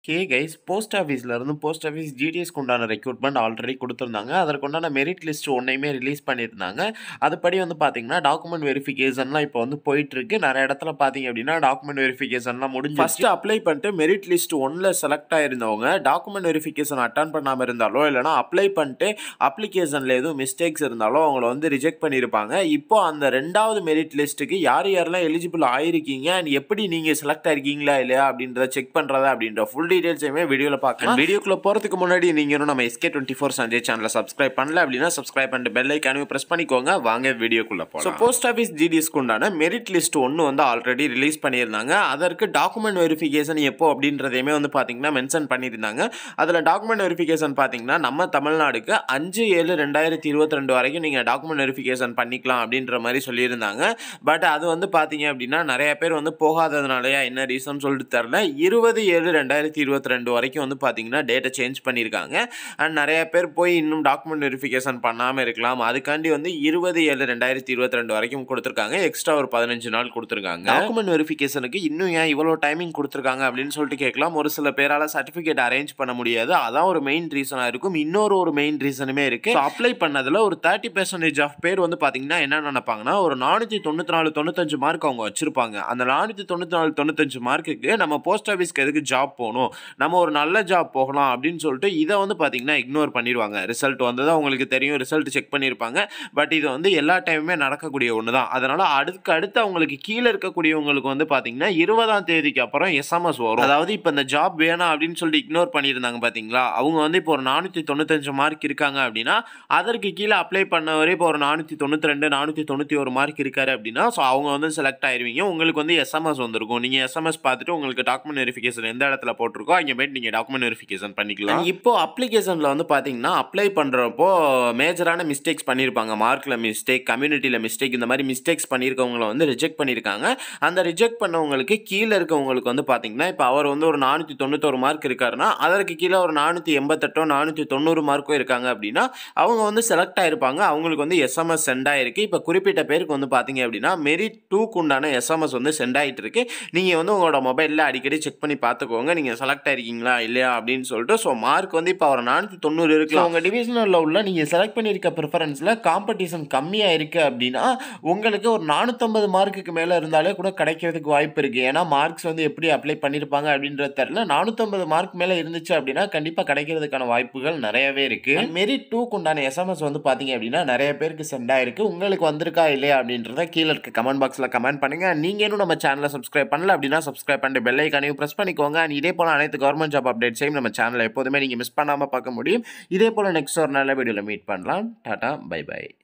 ஹே guys post ஆஃபீஸ்லேருந்து post office ஜிடிஎஸ்க்கு உண்டான ரெக்ரூட்மெண்ட் ஆல்ரெடி கொடுத்துருந்தாங்க அதற்குண்டான மெரிட் லிஸ்ட் ஒன்றையுமே ரிலீஸ் பண்ணியிருந்தாங்க அதுபடி வந்து பார்த்தீங்கன்னா டாக்குமெண்ட் வெரிஃபிகேஷன்லாம் இப்போ வந்து போயிட்டுருக்கு நிறைய இடத்துல பார்த்தீங்க அப்படின்னா டாக்குமெண்ட் வெரிஃபிகேஷன்லாம் முடிஞ்சு ஃபஸ்ட்டு அப்ளை பண்ணிட்டு மெரிட் லிஸ்ட் ஒன்றில் செலக்ட் ஆயிருந்தவங்க டாக்குமெண்ட் வெரிஃபிகேஷன் அட்டன் பண்ணாமல் இருந்தாலோ இல்லைனா அப்ளை பண்ணிட்டு அப்ளிகேஷனில் எதுவும் மிஸ்டேக்ஸ் இருந்தாலோ அவங்கள வந்து ரிஜெக்ட் பண்ணியிருப்பாங்க இப்போ அந்த ரெண்டாவது மெரிட் லிஸ்ட்டுக்கு யார் யாரெல்லாம் எலிஜிபிள் ஆயிருக்கீங்க அண்ட் எப்படி நீங்கள் செலக்ட் ஆயிருக்கீங்களா இல்லையா அப்படின்றத செக் பண்ணுறதா அப்படின்ற ஃபுல் டீடைல்ஸையுமே வீடியோவில் பார்க்கலாம் வீடியோக்குள்ள போகிறதுக்கு முன்னாடி நீங்கள் இன்னும் நம்ம எஸ்கே டுவெண்ட்டி ஃபோர் சஞ்சய் சேனலை சப்ஸ்கிரைப் பண்ணல அப்படின்னா சப்ஸ்கிரைப் பண்ணிட்டு பெல் ஐக்கானையும் ப்ரெஸ் பண்ணிக்கோங்க வாங்க வீடியோக்குள்ள போகலாம் ஸோ போஸ்ட் ஆஃபீஸ் ஜிடிஎஸ்க்கு உண்டான மெரிட் லிஸ்ட் ஒன்று வந்து ஆல்ரெடி ரிலீஸ் பண்ணியிருந்தாங்க அதற்கு டாக்குமெண்ட் வெரிஃபிகேஷன் எப்போ அப்படின்றதையுமே வந்து பார்த்தீங்கன்னா மென்ஷன் பண்ணியிருந்தாங்க அதில் டாக்குமெண்ட் வெரிஃபிகேஷன் பார்த்தீங்கன்னா நம்ம தமிழ்நாடுக்கு அஞ்சு ஏழு ரெண்டாயிரத்தி இருபத்தி ரெண்டு வரைக்கும் நீங்கள் டாக்குமெண்ட் வெரிஃபிகேஷன் பண்ணிக்கலாம் அப்படின்ற மாதிரி சொல்லியிருந்தாங்க பட் அது வந்து பார்த்தீங்க அப்படின்னா நிறைய பேர் வந்து போகாததுனாலயா என்ன ரீசன் சொல்லிட்டு தெரில இருபது ஏழு ரெண்டாயிரத்தி இருபத்தி ரெண்டு வரைக்கும் வந்து பார்த்தீங்கன்னா டேட்டை சேஞ்ச் பண்ணியிருக்காங்க அண்ட் நிறைய பேர் போய் இன்னும் டாக்குமெண்ட் வெரிஃபிகேஷன் பண்ணாமல் இருக்கலாம் அதுக்காண்டி வந்து இருபது ஏழு ரெண்டாயிரத்தி இருபத்தி ரெண்டு வரைக்கும் கொடுத்துருக்காங்க எக்ஸ்ட்ரா ஒரு பதினஞ்சு நாள் கொடுத்துருக்காங்க டாக்குமெண்ட் வெரிஃபிகேஷனுக்கு இன்னும் ஏன் இவ்வளோ டைமிங் கொடுத்துருக்காங்க அப்படின்னு சொல்லிட்டு கேட்கலாம் ஒரு சில பேரால் சர்டிஃபிகேட் அரேஞ்ச் பண்ண முடியாது அதான் ஒரு மெயின் ரீசனாக இருக்கும் இன்னொரு ஒரு மெயின் ரீசனுமே இருக்கு அப்ளை பண்ணதில் ஒரு தேர்ட்டி பெர்சன்டேஜ் ஆஃப் பேர் வந்து பார்த்தீங்கன்னா என்ன நினைப்பாங்கன்னா ஒரு நானூற்றி தொண்ணூற்றி நாலு தொண்ணூத்தஞ்சு மார்க் அவங்க வச்சிருப்பாங்க அந்த நானூற்றி தொண்ணூற்றி நாலு தொண்ணூத்தஞ்சு மார்க்குக்கு நம்ம போஸ்ட் ஆஃபீஸ்க்கு எதுக்கு ஜாப் போகணும் நம்ம ஒரு நல்ல ஜாப் போகலாம் அப்படின்னு சொல்லிட்டு இதை வந்து பார்த்தீங்கன்னா இக்னோர் பண்ணிடுவாங்க ரிசல்ட் வந்தது அவங்களுக்கு தெரியும் ரிசல்ட் செக் பண்ணியிருப்பாங்க பட் இது வந்து எல்லா டைமுமே நடக்கக்கூடிய ஒன்று தான் அதனால் அடுத்து அடுத்து அவங்களுக்கு கீழே இருக்கக்கூடியவங்களுக்கு வந்து பார்த்தீங்கன்னா இருபதாம் தேதிக்கு அப்புறம் எஸ்எம்எஸ் வரும் அதாவது இப்போ இந்த ஜாப் வேணாம் அப்படின்னு சொல்லிட்டு இக்னோர் பண்ணியிருந்தாங்க பார்த்தீங்களா அவங்க வந்து இப்போ ஒரு நானூற்றி தொண்ணூத்தஞ்சு மார்க் இருக்காங்க அப்படின்னா அதற்கு கீழே அப்ளை பண்ணவரே இப்போ ஒரு நானூற்றி தொண்ணூற்றி ரெண்டு நானூற்றி தொண்ணூற்றி ஒரு மார்க் இருக்காரு அப்படின்னா ஸோ அவங்க வந்து செலக்ட் ஆயிருவீங்க உங்களுக்கு வந்து எஸ்எம்எஸ் வந்திருக்கும் நீங்கள் எஸ்எம்எஸ் பார்த்துட்டு உங்களுக்கு டாக்குமெண்ட் வெரிஃபிகேஷன் எந்த இடத்துல போட்டிருக்கோ அங்கே போயிட்டு நீங்கள் டாக்குமெண்ட் வெரிஃபிகேஷன் பண்ணிக்கலாம் இப்போ அப்ளிகேஷனில் வந்து பார்த்தீங்கன்னா அப்ளை பண்ணுறப்போ மேஜரான மிஸ்டேக்ஸ் பண்ணியிருப்பாங்க மார்க்கில் மிஸ்டேக் கம்யூனிட்டியில் மிஸ்டேக் இந்த மாதிரி மிஸ்டேக்ஸ் பண்ணியிருக்கவங்கள வந்து ரிஜெக்ட் பண்ணியிருக்காங்க அந்த ரிஜெக்ட் பண்ணவங்களுக்கு கீழே இருக்கவங்களுக்கு வந்து பார்த்தீங்கன்னா இப்போ அவர் வந்து ஒரு நானூற்றி தொண்ணூத்தொரு மார்க் இருக்காருன்னா அதற்கு கீழே ஒரு நானூற்றி எண்பத்தெட்டோ நானூற்றி தொண்ணூறு மார்க்கோ இருக்காங்க அப்படின்னா அவங்க வந்து செலக்ட் ஆயிருப்பாங்க அவங்களுக்கு வந்து எஸ்எம்எஸ் சென்ட் ஆயிருக்கு இப்போ குறிப்பிட்ட பேருக்கு வந்து பார்த்தீங்க அப்படின்னா மெரிட் டூக்கு உண்டான எஸ்எம்எஸ் வந்து சென்ட் ஆகிட்டு இருக்கு நீங்கள் வந்து உங்களோட மொபைலில் அடிக்கடி செக் பண்ணி பார்த்துக்கோங்க நீங்கள் செலக்ட் ஆயிருக்கீங்களா இல்லையா அப்படின்னு சொல்லிட்டு ஸோ மார்க் வந்து இப்போ ஒரு நானூற்றி தொண்ணூறு இருக்கு உங்கள் டிவிஷனலில் உள்ள நீங்கள் செலக்ட் பண்ணியிருக்க ப்ரிஃபரன்ஸில் காம்படிஷன் கம்மியாக இருக்குது அப்படின்னா உங்களுக்கு ஒரு நானூற்றம்பது மார்க்குக்கு மேலே இருந்தாலே கூட கிடைக்கிறதுக்கு வாய்ப்பு இருக்குது ஏன்னா மார்க்ஸ் வந்து எப்படி அப்ளை பண்ணியிருப்பாங்க அப்படின்றது தெரில நானூற்றம்பது மார்க் மேலே இருந்துச்சு அப்படின்னா கண்டிப்பாக கிடைக்கிறதுக்கான வாய்ப்புகள் நிறையவே இருக்குது மெரிட் டூக்கு உண்டான எஸ்எம்எஸ் வந்து பார்த்தீங்க அப்படின்னா நிறைய பேருக்கு சென்ட் ஆயிருக்கு உங்களுக்கு வந்திருக்கா இல்லையா அப்படின்றத கீழே இருக்க கமெண்ட் பாக்ஸில் கமெண்ட் பண்ணுங்க நீங்கள் இன்னும் நம்ம சேனலை சப்ஸ்கிரைப் பண்ணல அப்படின்னா சப்ஸ்கிரைப் பண்ணிட்டு பெல் ஐக்கானையும் ப்ரெஸ் பண்ணிக்கோங்க and இதே போல் அனைத்து கவர்மெண்ட் ஜாப் அப்டேட்ஸையும் நம்ம சேனலை எப்போதுமே நீங்கள் மிஸ் பண்ணாமல் பார்க்க முடியும் இதே போல் நெக்ஸ்ட் ஒரு நல்ல வீடியோவில் மீட் பண்ணலாம் டாடா பை பை